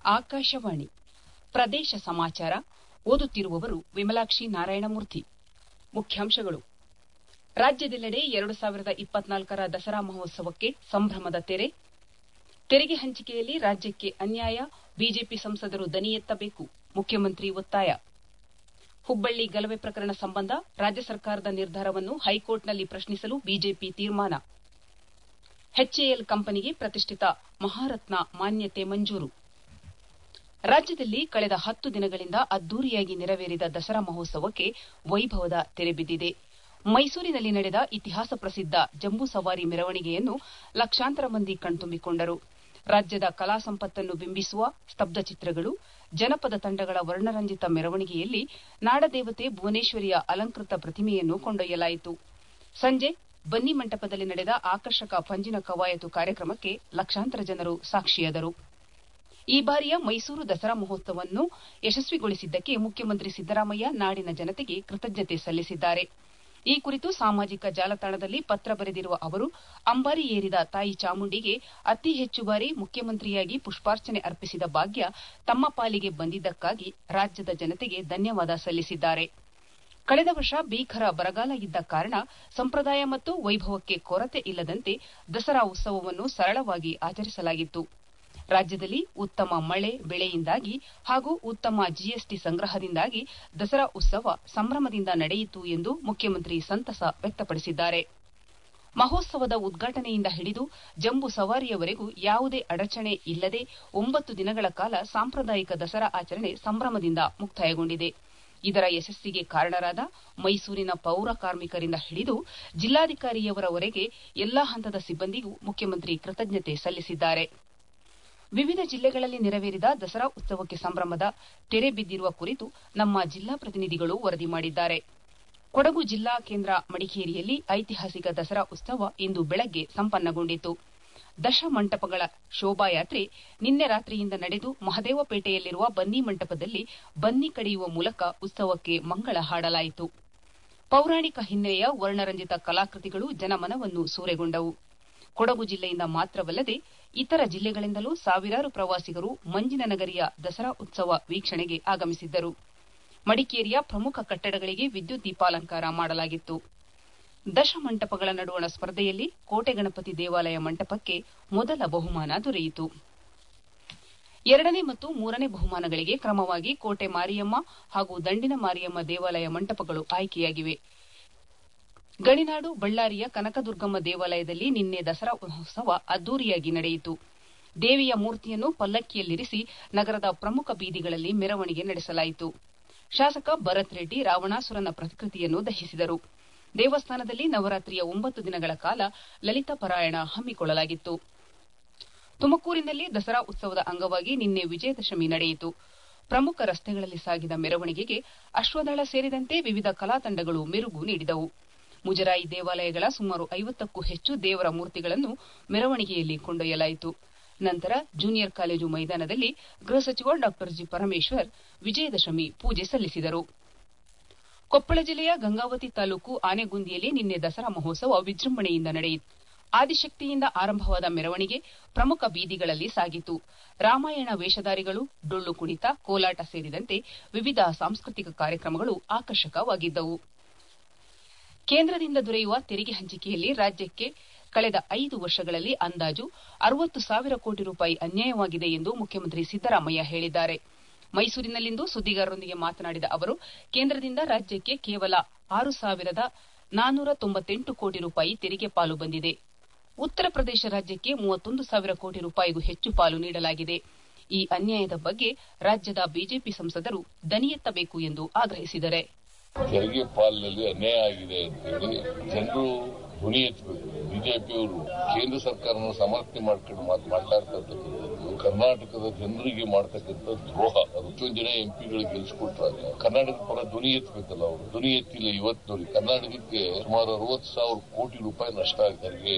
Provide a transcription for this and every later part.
ಆಕಾಶವಾಣಿ ಪ್ರದೇಶ ಸಮಾಚಾರ ಓದುತ್ತಿರುವವರು ವಿಮಲಾಕ್ಷಿ ನಾರಾಯಣಮೂರ್ತಿ ಮುಖ್ಯಾಂಶಗಳು ರಾಜ್ಯದೆಲ್ಲೆಡೆ ಎರಡು ಸಾವಿರದ ಇಪ್ಪತ್ನಾಲ್ಕರ ದಸರಾ ಮಹೋತ್ಸವಕ್ಕೆ ಸಂಭ್ರಮದ ತೆರೆ ತೆರಿಗೆ ಹಂಚಿಕೆಯಲ್ಲಿ ರಾಜ್ಯಕ್ಕೆ ಅನ್ಯಾಯ ಬಿಜೆಪಿ ಸಂಸದರು ದನಿ ಎತ್ತಬೇಕು ಮುಖ್ಯಮಂತ್ರಿ ಒತ್ತಾಯ ಹುಬ್ಬಳ್ಳಿ ಗಲಭೆ ಪ್ರಕರಣ ಸಂಬಂಧ ರಾಜ್ಯ ಸರ್ಕಾರದ ನಿರ್ಧಾರವನ್ನು ಹೈಕೋರ್ಟ್ನಲ್ಲಿ ಪ್ರಶ್ನಿಸಲು ಬಿಜೆಪಿ ತೀರ್ಮಾನ ಎಚ್ಎಎಲ್ ಕಂಪನಿಗೆ ಪ್ರತಿಷ್ಠಿತ ಮಹಾರತ್ನ ಮಾನ್ಯತೆ ಮಂಜೂರು ರಾಜ್ಯದಲ್ಲಿ ಕಳೆದ ಹತ್ತು ದಿನಗಳಿಂದ ಅದ್ದೂರಿಯಾಗಿ ನೆರವೇರಿದ ದಸರಾ ಮಹೋತ್ಸವಕ್ಕೆ ವೈಭವದ ತೆರೆ ಬಿದ್ದಿದೆ ಮೈಸೂರಿನಲ್ಲಿ ನಡೆದ ಇತಿಹಾಸ ಪ್ರಸಿದ್ದ ಜಂಬೂ ಸವಾರಿ ಮೆರವಣಿಗೆಯನ್ನು ಲಕ್ಷಾಂತರ ಮಂದಿ ಕಣ್ತುಂಬಿಕೊಂಡರು ರಾಜ್ಯದ ಕಲಾ ಸಂಪತ್ತನ್ನು ಬಿಂಬಿಸುವ ಸ್ತಬ್ಧ ಚಿತ್ರಗಳು ಜನಪದ ತಂಡಗಳ ವರ್ಣರಂಜಿತ ಮೆರವಣಿಗೆಯಲ್ಲಿ ನಾಡದೇವತೆ ಭುವನೇಶ್ವರಿಯ ಅಲಂಕೃತ ಪ್ರತಿಮೆಯನ್ನು ಕೊಂಡೊಯ್ಯಲಾಯಿತು ಸಂಜೆ ಬನ್ನಿ ಮಂಟಪದಲ್ಲಿ ನಡೆದ ಆಕರ್ಷಕ ಪಂಜಿನ ಕವಾಯತು ಕಾರ್ಯಕ್ರಮಕ್ಕೆ ಲಕ್ಷಾಂತರ ಜನರು ಸಾಕ್ಷಿಯಾದರು ಈ ಬಾರಿಯ ಮೈಸೂರು ದಸರಾ ಮಹೋತ್ಸವವನ್ನು ಯಶಸ್ವಿಗೊಳಿಸಿದ್ದಕ್ಕೆ ಮುಖ್ಯಮಂತ್ರಿ ಸಿದ್ದರಾಮಯ್ಯ ನಾಡಿನ ಜನತೆಗೆ ಕೃತಜ್ಞತೆ ಸಲ್ಲಿಸಿದ್ದಾರೆ ಈ ಕುರಿತು ಸಾಮಾಜಿಕ ಜಾಲತಾಣದಲ್ಲಿ ಪತ್ರ ಬರೆದಿರುವ ಅವರು ಅಂಬಾರಿ ಏರಿದ ತಾಯಿ ಚಾಮುಂಡಿಗೆ ಅತಿ ಹೆಚ್ಚು ಬಾರಿ ಮುಖ್ಯಮಂತ್ರಿಯಾಗಿ ಪುಷ್ಪಾರ್ಚನೆ ಅರ್ಪಿಸಿದ ಭಾಗ್ಯ ತಮ್ಮ ಪಾಲಿಗೆ ಬಂದಿದ್ದಕ್ಕಾಗಿ ರಾಜ್ಯದ ಜನತೆಗೆ ಧನ್ಯವಾದ ಸಲ್ಲಿಸಿದ್ದಾರೆ ಕಳೆದ ವರ್ಷ ಭೀಕರ ಬರಗಾಲ ಇದ್ದ ಕಾರಣ ಸಂಪ್ರದಾಯ ಮತ್ತು ವೈಭವಕ್ಕೆ ಕೊರತೆ ಇಲ್ಲದಂತೆ ದಸರಾ ಉತ್ಸವವನ್ನು ಸರಳವಾಗಿ ಆಚರಿಸಲಾಗಿತ್ತು ರಾಜ್ಯದಲ್ಲಿ ಉತ್ತಮ ಮಳೆ ಬೆಳೆಯಿಂದಾಗಿ ಹಾಗೂ ಉತ್ತಮ ಜಿಎಸ್ಟಿ ಸಂಗ್ರಹದಿಂದಾಗಿ ದಸರಾ ಉತ್ಸವ ಸಂಭ್ರಮದಿಂದ ನಡೆಯಿತು ಎಂದು ಮುಖ್ಯಮಂತ್ರಿ ಸಂತಸ ವ್ಯಕ್ತಪಡಿಸಿದ್ದಾರೆ ಮಹೋತ್ಸವದ ಉದ್ಘಾಟನೆಯಿಂದ ಹಿಡಿದು ಜಂಬೂ ಸವಾರಿಯವರೆಗೂ ಯಾವುದೇ ಅಡಚಣೆ ಇಲ್ಲದೆ ಒಂಬತ್ತು ದಿನಗಳ ಕಾಲ ಸಾಂಪ್ರದಾಯಿಕ ದಸರಾ ಆಚರಣೆ ಸಂಭ್ರಮದಿಂದ ಮುಕ್ತಾಯಗೊಂಡಿದೆ ಇದರ ಯಶಸ್ಸಿಗೆ ಕಾರಣರಾದ ಮೈಸೂರಿನ ಪೌರ ಕಾರ್ಮಿಕರಿಂದ ಹಿಡಿದು ಜಿಲ್ಲಾಧಿಕಾರಿಯವರವರೆಗೆ ಎಲ್ಲಾ ಹಂತದ ಸಿಬ್ಬಂದಿಗೂ ಮುಖ್ಯಮಂತ್ರಿ ಕೃತಜ್ಞತೆ ಸಲ್ಲಿಸಿದ್ದಾರೆ ವಿವಿಧ ಜಿಲ್ಲೆಗಳಲ್ಲಿ ನೆರವೇರಿದ ದಸರಾ ಉತ್ಸವಕ್ಕೆ ಸಂಭ್ರಮದ ತೆರೆ ಬಿದ್ದಿರುವ ಕುರಿತು ನಮ್ಮ ಜಿಲ್ಲಾ ಪ್ರತಿನಿಧಿಗಳು ವರದಿ ಮಾಡಿದ್ದಾರೆ ಕೊಡಗು ಜಿಲ್ಲಾ ಕೇಂದ್ರ ಮಡಿಕೇರಿಯಲ್ಲಿ ಐತಿಹಾಸಿಕ ದಸರಾ ಉತ್ಸವ ಇಂದು ಬೆಳಗ್ಗೆ ಸಂಪನ್ನಗೊಂಡಿತು ದಶಮಂಟಪಗಳ ಶೋಭಾಯಾತ್ರೆ ನಿನ್ನೆ ರಾತ್ರಿಯಿಂದ ನಡೆದು ಮಹದೇವಪೇಟೆಯಲ್ಲಿರುವ ಬನ್ನಿ ಮಂಟಪದಲ್ಲಿ ಬನ್ನಿ ಕಡಿಯುವ ಮೂಲಕ ಉತ್ಸವಕ್ಕೆ ಮಂಗಳ ಹಾಡಲಾಯಿತು ಪೌರಾಣಿಕ ಹಿನ್ನೆಲೆಯ ವರ್ಣರಂಜಿತ ಕಲಾಕೃತಿಗಳು ಜನಮನವನ್ನು ಸೂರೆಗೊಂಡವು ಕೊಡಗು ಜಿಲ್ಲೆಯಿಂದ ಮಾತ್ರವಲ್ಲದೆ ಇತರ ಜಿಲ್ಲೆಗಳಿಂದಲೂ ಸಾವಿರಾರು ಪ್ರವಾಸಿಗರು ಮಂಜಿನ ನಗರಿಯ ದಸರಾ ಉತ್ಸವ ವೀಕ್ಷಣೆಗೆ ಆಗಮಿಸಿದ್ದರು ಮಡಿಕೇರಿಯ ಪ್ರಮುಖ ಕಟ್ಟಡಗಳಿಗೆ ವಿದ್ಯುತ್ ದೀಪಾಲಂಕಾರ ಮಾಡಲಾಗಿತ್ತು ದಶಮಂಟಪಗಳ ನಡುವಣ ಸ್ಪರ್ಧೆಯಲ್ಲಿ ಕೋಟೆ ಗಣಪತಿ ದೇವಾಲಯ ಮಂಟಪಕ್ಕೆ ಮೊದಲ ಬಹುಮಾನ ದೊರೆಯಿತು ಎರಡನೇ ಮತ್ತು ಮೂರನೇ ಬಹುಮಾನಗಳಿಗೆ ಕ್ರಮವಾಗಿ ಕೋಟೆ ಮಾರಿಯಮ್ಮ ಹಾಗೂ ದಂಡಿನ ಮಾರಿಯಮ್ಮ ದೇವಾಲಯ ಮಂಟಪಗಳು ಆಯ್ಕೆಯಾಗಿವೆ ಗಣಿನಾಡು ಬಳ್ಳಾರಿಯ ಕನಕದುರ್ಗಮ್ಮ ದೇವಾಲಯದಲ್ಲಿ ನಿನ್ನೆ ದಸರಾ ಮಹೋತ್ಸವ ಅದ್ದೂರಿಯಾಗಿ ನಡೆಯಿತು ದೇವಿಯ ಮೂರ್ತಿಯನ್ನು ಪಲ್ಲಕ್ಕಿಯಲ್ಲಿರಿಸಿ ನಗರದ ಪ್ರಮುಖ ಬೀದಿಗಳಲ್ಲಿ ಮೆರವಣಿಗೆ ನಡೆಸಲಾಯಿತು ಶಾಸಕ ಭರತ್ ರೆಡ್ಡಿ ರಾವಣಾಸುರನ ಪ್ರತಿಕೃತಿಯನ್ನು ದಹಿಸಿದರು ದೇವಸ್ಥಾನದಲ್ಲಿ ನವರಾತ್ರಿಯ ಒಂಬತ್ತು ದಿನಗಳ ಕಾಲ ಲಲಿತ ಪಾರಾಯಣ ಹಮ್ಮಿಕೊಳ್ಳಲಾಗಿತ್ತು ತುಮಕೂರಿನಲ್ಲಿ ದಸರಾ ಉತ್ಸವದ ಅಂಗವಾಗಿ ನಿನ್ನೆ ವಿಜಯದಶಮಿ ನಡೆಯಿತು ಪ್ರಮುಖ ರಸ್ತೆಗಳಲ್ಲಿ ಸಾಗಿದ ಮೆರವಣಿಗೆಗೆ ಅಶ್ವದಳ ಸೇರಿದಂತೆ ವಿವಿಧ ಕಲಾ ತಂಡಗಳು ಮೆರುಗು ನೀಡಿದವು ಮುಜರಾಯಿ ದೇವಾಲಯಗಳ ಸುಮಾರು ಐವತ್ತಕ್ಕೂ ಹೆಚ್ಚು ದೇವರ ಮೂರ್ತಿಗಳನ್ನು ಮೆರವಣಿಗೆಯಲ್ಲಿ ಕೊಂಡೊಯ್ಯಲಾಯಿತು ನಂತರ ಜೂನಿಯರ್ ಕಾಲೇಜು ಮೈದಾನದಲ್ಲಿ ಗೃಹ ಸಚಿವ ಡಾ ಜಿ ಪರಮೇಶ್ವರ್ ವಿಜಯದಶಮಿ ಪೂಜೆ ಸಲ್ಲಿಸಿದರು ಕೊಪ್ಪಳ ಜಿಲ್ಲೆಯ ಗಂಗಾವತಿ ತಾಲೂಕು ಆನೆಗುಂದಿಯಲ್ಲಿ ನಿನ್ನೆ ದಸರಾ ಮಹೋತ್ಸವ ವಿಜೃಂಭಣೆಯಿಂದ ನಡೆಯಿತು ಆದಿಶಕ್ತಿಯಿಂದ ಆರಂಭವಾದ ಮೆರವಣಿಗೆ ಪ್ರಮುಖ ಬೀದಿಗಳಲ್ಲಿ ಸಾಗಿತು ರಾಮಾಯಣ ವೇಷಧಾರಿಗಳು ಡೊಳ್ಳು ಕುಣಿತ ಕೋಲಾಟ ಸೇರಿದಂತೆ ವಿವಿಧ ಸಾಂಸ್ಕೃತಿಕ ಕಾರ್ಯಕ್ರಮಗಳು ಆಕರ್ಷಕವಾಗಿದ್ದವು ಕೇಂದ್ರದಿಂದ ದೊರೆಯುವ ತೆರಿಗೆ ಹಂಚಿಕೆಯಲ್ಲಿ ರಾಜ್ಯಕ್ಕೆ ಕಳೆದ ಐದು ವರ್ಷಗಳಲ್ಲಿ ಅಂದಾಜು ಅರವತ್ತು ಸಾವಿರ ಕೋಟಿ ರೂಪಾಯಿ ಅನ್ಯಾಯವಾಗಿದೆ ಎಂದು ಮುಖ್ಯಮಂತ್ರಿ ಸಿದ್ದರಾಮಯ್ಯ ಹೇಳಿದ್ದಾರೆ ಮೈಸೂರಿನಲ್ಲಿಂದು ಸುದ್ದಿಗಾರರೊಂದಿಗೆ ಮಾತನಾಡಿದ ಅವರು ಕೇಂದ್ರದಿಂದ ರಾಜ್ಯಕ್ಕೆ ಕೇವಲ ಆರು ಸಾವಿರದ ನಾನ್ನೂರ ತೊಂಬತ್ತೆಂಟು ಕೋಟಿ ರೂಪಾಯಿ ತೆರಿಗೆ ಪಾಲು ಬಂದಿದೆ ಉತ್ತರ ಪ್ರದೇಶ ರಾಜ್ಯಕ್ಕೆ ಮೂವತ್ತೊಂದು ಸಾವಿರ ಕೋಟಿ ರೂಪಾಯಿಗೂ ಹೆಚ್ಚು ಪಾಲು ನೀಡಲಾಗಿದೆ ಈ ಅನ್ಯಾಯದ ಬಗ್ಗೆ ರಾಜ್ಯದ ಬಿಜೆಪಿ ಸಂಸದರು ದನಿ ಎತ್ತಬೇಕು ಎಂದು ಆಗ್ರಹಿಸಿದರು ತೆರಿಗೆ ಪಾಲಿನಲ್ಲಿ ಅನ್ಯಾಯ ಆಗಿದೆ ಅಂತ ಹೇಳಿ ಜನರು ಧ್ವನಿ ಎತ್ತಬೇಕು ಬಿಜೆಪಿಯವರು ಕೇಂದ್ರ ಸರ್ಕಾರನ ಸಮರ್ಥನೆ ಮಾಡ್ಕೊಂಡು ಮಾತು ಮಾತಾಡ್ತಕ್ಕಂಥದ್ದು ಕರ್ನಾಟಕದ ಜನರಿಗೆ ಮಾಡ್ತಕ್ಕಂಥ ದ್ರೋಹ ಅದು ಎಷ್ಟೊಂದು ಜನ ಎಂಪಿಗಳಿಗೆ ಗೆಲ್ಸ್ಕೊಟ್ರಾಗ ಕರ್ನಾಟಕದ ಪರ ಧ್ವನಿ ಎತ್ತಬೇಕಲ್ಲ ಅವರು ಧ್ವನಿ ಎತ್ತಿಲ್ಲ ಇವತ್ತು ನೋಡಿ ಕರ್ನಾಟಕಕ್ಕೆ ಸುಮಾರು ಅರವತ್ತು ಸಾವಿರ ಕೋಟಿ ರೂಪಾಯಿ ನಷ್ಟ ಆಗಿದೆ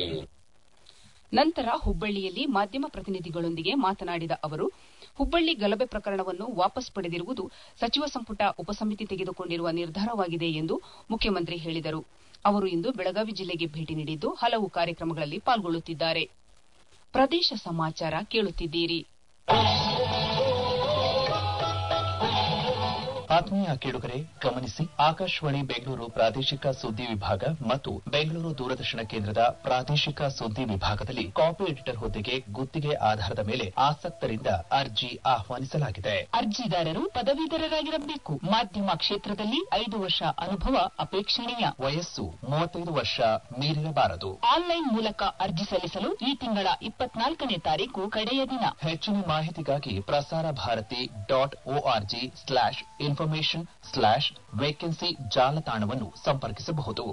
ನಂತರ ಹುಬ್ಬಳ್ಳಿಯಲ್ಲಿ ಮಾಧ್ಯಮ ಪ್ರತಿನಿಧಿಗಳೊಂದಿಗೆ ಮಾತನಾಡಿದ ಅವರು ಹುಬ್ಬಳ್ಳಿ ಗಲಭೆ ಪ್ರಕರಣವನ್ನು ವಾಪಸ್ ಪಡೆದಿರುವುದು ಸಚಿವ ಸಂಪುಟ ಉಪಸಮಿತಿ ತೆಗೆದುಕೊಂಡಿರುವ ನಿರ್ಧಾರವಾಗಿದೆ ಎಂದು ಮುಖ್ಯಮಂತ್ರಿ ಹೇಳಿದರು ಅವರು ಇಂದು ಬೆಳಗಾವಿ ಜಿಲ್ಲೆಗೆ ಭೇಟಿ ನೀಡಿದ್ದು ಹಲವು ಕಾರ್ಯಕ್ರಮಗಳಲ್ಲಿ ಪಾಲ್ಗೊಳ್ಳುತ್ತಿದ್ದಾರೆ ಪ್ರದೇಶ ಸಮಾಚಾರ ಕೇಳುತ್ತಿದ್ದೀರಿ ಆತ್ಮೀಯ ಕೇಳುಗರೆ ಗಮನಿಸಿ ಆಕಾಶವಾಣಿ ಬೆಂಗಳೂರು ಪ್ರಾದೇಶಿಕ ಸುದ್ದಿ ವಿಭಾಗ ಮತ್ತು ಬೆಂಗಳೂರು ದೂರದರ್ಶನ ಕೇಂದ್ರದ ಪ್ರಾದೇಶಿಕ ಸುದ್ದಿ ವಿಭಾಗದಲ್ಲಿ ಕಾಪಿ ಎಡಿಟರ್ ಹುದ್ದೆಗೆ ಗುತ್ತಿಗೆ ಆಧಾರದ ಮೇಲೆ ಆಸಕ್ತರಿಂದ ಅರ್ಜಿ ಆಹ್ವಾನಿಸಲಾಗಿದೆ ಅರ್ಜಿದಾರರು ಪದವೀಧರರಾಗಿರಬೇಕು ಮಾಧ್ಯಮ ಕ್ಷೇತ್ರದಲ್ಲಿ ಐದು ವರ್ಷ ಅನುಭವ ಅಪೇಕ್ಷಣೀಯ ವಯಸ್ಸು ಮೂವತ್ತೈದು ವರ್ಷ ಮೀರಿರಬಾರದು ಆನ್ಲೈನ್ ಮೂಲಕ ಅರ್ಜಿ ಸಲ್ಲಿಸಲು ಈ ತಿಂಗಳ ಇಪ್ಪತ್ನಾಲ್ಕನೇ ತಾರೀಕು ಕಡೆಯ ದಿನ ಹೆಚ್ಚಿನ ಮಾಹಿತಿಗಾಗಿ Prasar Bharati dot O R G slash information slash vacancy ಜಾಲತಾಣವನ್ನು ಸಂಪರ್ಕಿಸಬಹುದು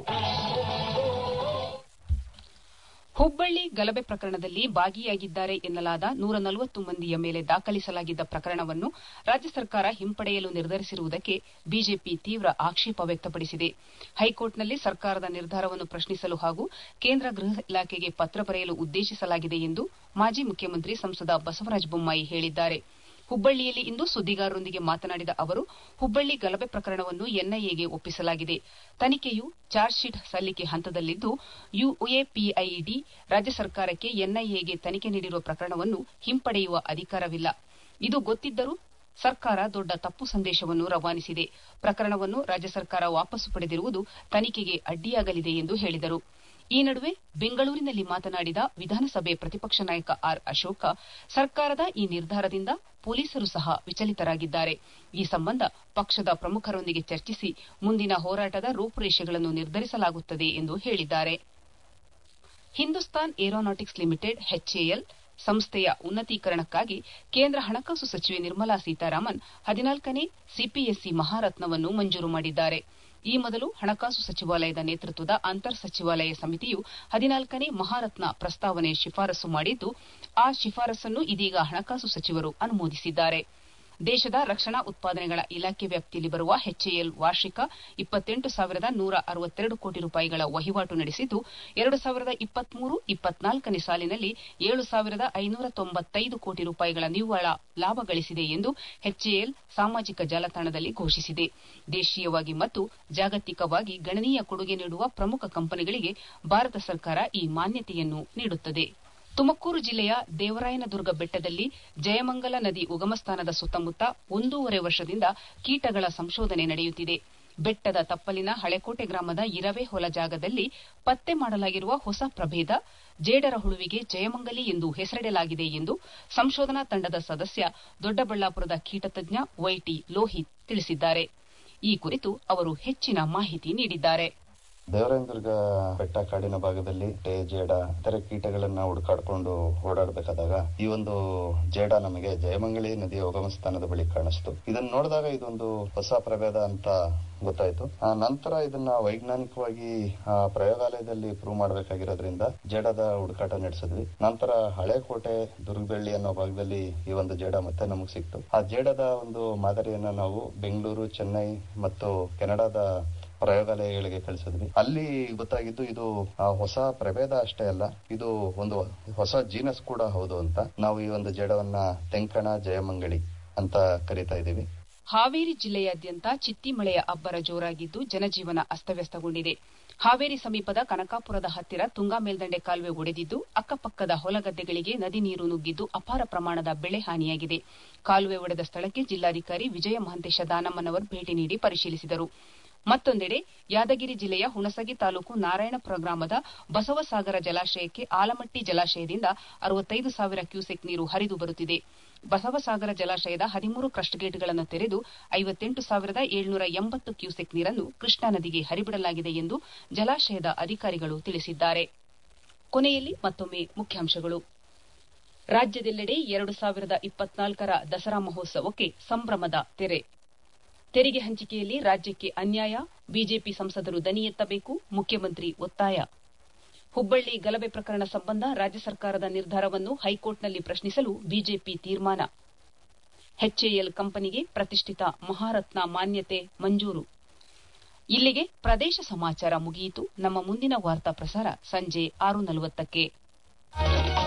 ಹುಬ್ಬಳ್ಳಿ ಗಲಭೆ ಪ್ರಕರಣದಲ್ಲಿ ಭಾಗಿಯಾಗಿದ್ದಾರೆ ಎನ್ನಲಾದ ನೂರ ನಲವತ್ತು ಮಂದಿಯ ಮೇಲೆ ದಾಖಲಿಸಲಾಗಿದ್ದ ಪ್ರಕರಣವನ್ನು ರಾಜ್ಯ ಸರ್ಕಾರ ಹಿಂಪಡೆಯಲು ನಿರ್ಧರಿಸಿರುವುದಕ್ಕೆ ಬಿಜೆಪಿ ತೀವ್ರ ಆಕ್ಷೇಪ ವ್ಯಕ್ತಪಡಿಸಿದೆ ಹೈಕೋರ್ಟ್ನಲ್ಲಿ ಸರ್ಕಾರದ ನಿರ್ಧಾರವನ್ನು ಪ್ರಶ್ನಿಸಲು ಹಾಗೂ ಕೇಂದ್ರ ಗೃಹ ಇಲಾಖೆಗೆ ಪತ್ರ ಬರೆಯಲು ಉದ್ದೇಶಿಸಲಾಗಿದೆ ಎಂದು ಮಾಜಿ ಮುಖ್ಯಮಂತ್ರಿ ಸಂಸದ ಬಸವರಾಜ ಬೊಮ್ಮಾಯಿ ಹೇಳಿದ್ದಾರೆ ಹುಬ್ಬಳ್ಳಿಯಲ್ಲಿ ಇಂದು ಸುದ್ದಿಗಾರರೊಂದಿಗೆ ಮಾತನಾಡಿದ ಅವರು ಹುಬ್ಬಳ್ಳಿ ಗಲಭೆ ಪ್ರಕರಣವನ್ನು ಎನ್ಐಎಗೆ ಒಪ್ಪಿಸಲಾಗಿದೆ ತನಿಖೆಯು ಚಾರ್ಜ್ ಶೀಟ್ ಸಲ್ಲಿಕೆ ಹಂತದಲ್ಲಿದ್ದು ಯುಎಪಿಐಡಿ ರಾಜ್ಯ ಸರ್ಕಾರಕ್ಕೆ ಎನ್ಐಎಗೆ ತನಿಖೆ ನೀಡಿರುವ ಪ್ರಕರಣವನ್ನು ಹಿಂಪಡೆಯುವ ಅಧಿಕಾರವಿಲ್ಲ ಇದು ಗೊತ್ತಿದ್ದರೂ ಸರ್ಕಾರ ದೊಡ್ಡ ತಪ್ಪು ಸಂದೇಶವನ್ನು ರವಾನಿಸಿದೆ ಪ್ರಕರಣವನ್ನು ರಾಜ್ಯ ಸರ್ಕಾರ ವಾಪಸ್ಸು ಪಡೆದಿರುವುದು ತನಿಖೆಗೆ ಅಡ್ಡಿಯಾಗಲಿದೆ ಎಂದು ಹೇಳಿದರು ಈ ನಡುವೆ ಬೆಂಗಳೂರಿನಲ್ಲಿ ಮಾತನಾಡಿದ ವಿಧಾನಸಭೆ ಪ್ರತಿಪಕ್ಷ ನಾಯಕ ಆರ್ ಅಶೋಕ ಸರ್ಕಾರದ ಈ ನಿರ್ಧಾರದಿಂದ ಪೊಲೀಸರು ಸಹ ವಿಚಲಿತರಾಗಿದ್ದಾರೆ ಈ ಸಂಬಂಧ ಪಕ್ಷದ ಪ್ರಮುಖರೊಂದಿಗೆ ಚರ್ಚಿಸಿ ಮುಂದಿನ ಹೋರಾಟದ ರೂಪುರೇಷೆಗಳನ್ನು ನಿರ್ಧರಿಸಲಾಗುತ್ತದೆ ಎಂದು ಹೇಳಿದ್ದಾರೆ ಹಿಂದೂಸ್ತಾನ್ ಏರೋನಾಟಿಕ್ಸ್ ಲಿಮಿಟೆಡ್ ಎಚ್ಎಎಲ್ ಸಂಸ್ಥೆಯ ಉನ್ನತೀಕರಣಕ್ಕಾಗಿ ಕೇಂದ್ರ ಹಣಕಾಸು ಸಚಿವೆ ನಿರ್ಮಲಾ ಸೀತಾರಾಮನ್ ಹದಿನಾಲ್ಕನೇ ಸಿಪಿಎಸ್ಸಿ ಮಹಾರತ್ನವನ್ನು ಮಂಜೂರು ಮಾಡಿದ್ದಾರೆ ಈ ಮೊದಲು ಹಣಕಾಸು ಸಚಿವಾಲಯದ ನೇತೃತ್ವದ ಅಂತರ್ ಸಚಿವಾಲಯ ಸಮಿತಿಯು ಹದಿನಾಲ್ಕನೇ ಮಹಾರತ್ನ ಪ್ರಸ್ತಾವನೆ ಶಿಫಾರಸು ಮಾಡಿದ್ದು ಆ ಶಿಫಾರಸನ್ನು ಇದೀಗ ಹಣಕಾಸು ಸಚಿವರು ಅನುಮೋದಿಸಿದ್ದಾರೆ ದೇಶದ ರಕ್ಷಣಾ ಉತ್ಪಾದನೆಗಳ ಇಲಾಖೆ ವ್ಯಾಪ್ತಿಯಲ್ಲಿ ಬರುವ ಎಚ್ಎಎಲ್ ವಾರ್ಷಿಕ ಇಪ್ಪತ್ತೆಂಟು ಸಾವಿರದ ನೂರ ಅರವತ್ತೆರಡು ಕೋಟಿ ರೂಪಾಯಿಗಳ ವಹಿವಾಟು ನಡೆಸಿದ್ದು ಎರಡು ಸಾವಿರದ ಇಪ್ಪತ್ಮೂರು ಇಪ್ಪತ್ನಾಲ್ಕನೇ ಸಾಲಿನಲ್ಲಿ ಏಳು ಸಾವಿರದ ಐನೂರ ತೊಂಬತ್ತೈದು ಕೋಟಿ ರೂಪಾಯಿಗಳ ನಿವ್ವಳ ಲಾಭ ಗಳಿಸಿದೆ ಎಂದು ಎಚ್ಎಎಲ್ ಸಾಮಾಜಿಕ ಜಾಲತಾಣದಲ್ಲಿ ಘೋಷಿಸಿದೆ ದೇಶೀಯವಾಗಿ ಮತ್ತು ಜಾಗತಿಕವಾಗಿ ಗಣನೀಯ ಕೊಡುಗೆ ನೀಡುವ ಪ್ರಮುಖ ಕಂಪನಿಗಳಿಗೆ ಭಾರತ ಸರ್ಕಾರ ಈ ಮಾನ್ಯತೆಯನ್ನು ನೀಡುತ್ತದೆ ತುಮಕೂರು ಜಿಲ್ಲೆಯ ದೇವರಾಯನದುರ್ಗ ಬೆಟ್ಟದಲ್ಲಿ ಜಯಮಂಗಲ ನದಿ ಉಗಮಸ್ಥಾನದ ಸುತ್ತಮುತ್ತ ಒಂದೂವರೆ ವರ್ಷದಿಂದ ಕೀಟಗಳ ಸಂಶೋಧನೆ ನಡೆಯುತ್ತಿದೆ ಬೆಟ್ಟದ ತಪ್ಪಲಿನ ಹಳೆಕೋಟೆ ಗ್ರಾಮದ ಇರವೆ ಹೊಲ ಜಾಗದಲ್ಲಿ ಪತ್ತೆ ಮಾಡಲಾಗಿರುವ ಹೊಸ ಪ್ರಭೇದ ಜೇಡರ ಹುಳುವಿಗೆ ಜಯಮಂಗಲಿ ಎಂದು ಹೆಸರಿಡಲಾಗಿದೆ ಎಂದು ಸಂಶೋಧನಾ ತಂಡದ ಸದಸ್ಯ ದೊಡ್ಡಬಳ್ಳಾಪುರದ ಕೀಟತಜ್ಞ ವೈಟಿ ಲೋಹಿತ್ ತಿಳಿಸಿದ್ದಾರೆ ಈ ಕುರಿತು ಅವರು ಹೆಚ್ಚಿನ ಮಾಹಿತಿ ನೀಡಿದ್ದಾರೆ ದೇವರಾಯನದುರ್ಗ ಬೆಟ್ಟ ಕಾಡಿನ ಭಾಗದಲ್ಲಿ ಟೇ ಜೇಡ ಇತರೆ ಕೀಟಗಳನ್ನ ಹುಡುಕಾಡ್ಕೊಂಡು ಓಡಾಡಬೇಕಾದಾಗ ಈ ಒಂದು ಜೇಡ ನಮಗೆ ಜಯಮಂಗಳಿ ನದಿಯ ಉಗಮ ಸ್ಥಾನದ ಬಳಿ ಕಾಣಿಸ್ತು ಇದನ್ನ ನೋಡಿದಾಗ ಇದೊಂದು ಹೊಸ ಪ್ರಭೇದ ಅಂತ ಗೊತ್ತಾಯ್ತು ಆ ನಂತರ ಇದನ್ನ ವೈಜ್ಞಾನಿಕವಾಗಿ ಆ ಪ್ರಯೋಗಾಲಯದಲ್ಲಿ ಪ್ರೂವ್ ಮಾಡಬೇಕಾಗಿರೋದ್ರಿಂದ ಜೇಡದ ಹುಡುಕಾಟ ನಡೆಸಿದ್ವಿ ನಂತರ ಹಳೆ ಕೋಟೆ ದುರ್ಗಬೆಳ್ಳಿ ಅನ್ನೋ ಭಾಗದಲ್ಲಿ ಈ ಒಂದು ಜೇಡ ಮತ್ತೆ ನಮಗೆ ಸಿಕ್ತು ಆ ಜೇಡದ ಒಂದು ಮಾದರಿಯನ್ನ ನಾವು ಬೆಂಗಳೂರು ಚೆನ್ನೈ ಮತ್ತು ಕೆನಡಾದ ಪ್ರಯೋಗಾಲಯಗಳಿಗೆ ಕಳಿಸಿದ್ವಿ ಅಲ್ಲಿ ಗೊತ್ತಾಗಿದ್ದು ಇದು ಆ ಹೊಸ ಪ್ರಭೇದ ಅಷ್ಟೇ ಅಲ್ಲ ಇದು ಒಂದು ಹೊಸ ಜೀನಸ್ ಕೂಡ ಹೌದು ಅಂತ ನಾವು ಈ ಒಂದು ಜೇಡವನ್ನ ತೆಂಕಣ ಜಯಮಂಗಳಿ ಅಂತ ಕರಿತಾ ಇದ್ದೀವಿ ಹಾವೇರಿ ಜಿಲ್ಲೆಯಾದ್ಯಂತ ಚಿತ್ತಿ ಮಳೆಯ ಅಬ್ಬರ ಜೋರಾಗಿದ್ದು ಜನಜೀವನ ಅಸ್ತವ್ಯಸ್ತಗೊಂಡಿದೆ ಹಾವೇರಿ ಸಮೀಪದ ಕನಕಾಪುರದ ಹತ್ತಿರ ತುಂಗಾ ಮೇಲ್ದಂಡೆ ಕಾಲುವೆ ಒಡೆದಿದ್ದು ಅಕ್ಕಪಕ್ಕದ ಹೊಲಗದ್ದೆಗಳಿಗೆ ನದಿ ನೀರು ನುಗ್ಗಿದ್ದು ಅಪಾರ ಪ್ರಮಾಣದ ಬೆಳೆ ಹಾನಿಯಾಗಿದೆ ಕಾಲುವೆ ಒಡೆದ ಸ್ಥಳಕ್ಕೆ ಜಿಲ್ಲಾಧಿಕಾರಿ ವಿಜಯ ಮಹಂತೇಶ ದಾನಮ್ಮನವರು ಭೇಟಿ ನೀಡಿ ಪರಿಶೀಲಿಸಿದರು ಮತ್ತೊಂದೆಡೆ ಯಾದಗಿರಿ ಜಿಲ್ಲೆಯ ಹುಣಸಗಿ ತಾಲೂಕು ನಾರಾಯಣಪುರ ಗ್ರಾಮದ ಬಸವಸಾಗರ ಜಲಾಶಯಕ್ಕೆ ಆಲಮಟ್ಟಿ ಜಲಾಶಯದಿಂದ ಅರವತ್ತೈದು ಸಾವಿರ ಕ್ಯೂಸೆಕ್ ನೀರು ಹರಿದು ಬರುತ್ತಿದೆ ಬಸವಸಾಗರ ಜಲಾಶಯದ ಹದಿಮೂರು ಕ್ರಸ್ಟ್ ಗೇಟ್ಗಳನ್ನು ತೆರೆದು ಐವತ್ತೆಂಟು ಸಾವಿರದ ಏಳ್ನೂರ ಎಂಬತ್ತು ಕ್ಯೂಸೆಕ್ ನೀರನ್ನು ಕೃಷ್ಣಾ ನದಿಗೆ ಹರಿಬಿಡಲಾಗಿದೆ ಎಂದು ಜಲಾಶಯದ ಅಧಿಕಾರಿಗಳು ತಿಳಿಸಿದ್ದಾರೆ ಕೊನೆಯಲ್ಲಿ ಮತ್ತೊಮ್ಮೆ ಮುಖ್ಯಾಂಶಗಳು ರಾಜ್ಯದೆಲ್ಲೆಡೆ ಎರಡು ಸಾವಿರದ ಇಪ್ಪತ್ನಾಲ್ಕರ ದಸರಾ ಮಹೋತ್ಸವಕ್ಕೆ ಸಂಭ್ರಮದ ತೆರೆ ತೆರಿಗೆ ಹಂಚಿಕೆಯಲ್ಲಿ ರಾಜ್ಯಕ್ಕೆ ಅನ್ಯಾಯ ಬಿಜೆಪಿ ಸಂಸದರು ದನಿ ಎತ್ತಬೇಕು ಮುಖ್ಯಮಂತ್ರಿ ಒತ್ತಾಯ ಹುಬ್ಬಳ್ಳಿ ಗಲಭೆ ಪ್ರಕರಣ ಸಂಬಂಧ ರಾಜ್ಯ ಸರ್ಕಾರದ ನಿರ್ಧಾರವನ್ನು ಹೈಕೋರ್ಟ್ನಲ್ಲಿ ಪ್ರಶ್ನಿಸಲು ಬಿಜೆಪಿ ತೀರ್ಮಾನ ಎಚ್ಎಎಲ್ ಕಂಪನಿಗೆ ಪ್ರತಿಷ್ಠಿತ ಮಹಾರತ್ನ ಮಾನ್ಯತೆ ಮಂಜೂರು ಇಲ್ಲಿಗೆ ಪ್ರದೇಶ ಸಮಾಚಾರ ಮುಗಿಯಿತು ನಮ್ಮ ಮುಂದಿನ ವಾರ್ತಾ ಪ್ರಸಾರ ಸಂಜೆ ಆರು ನಲವತ್ತಕ್ಕೆ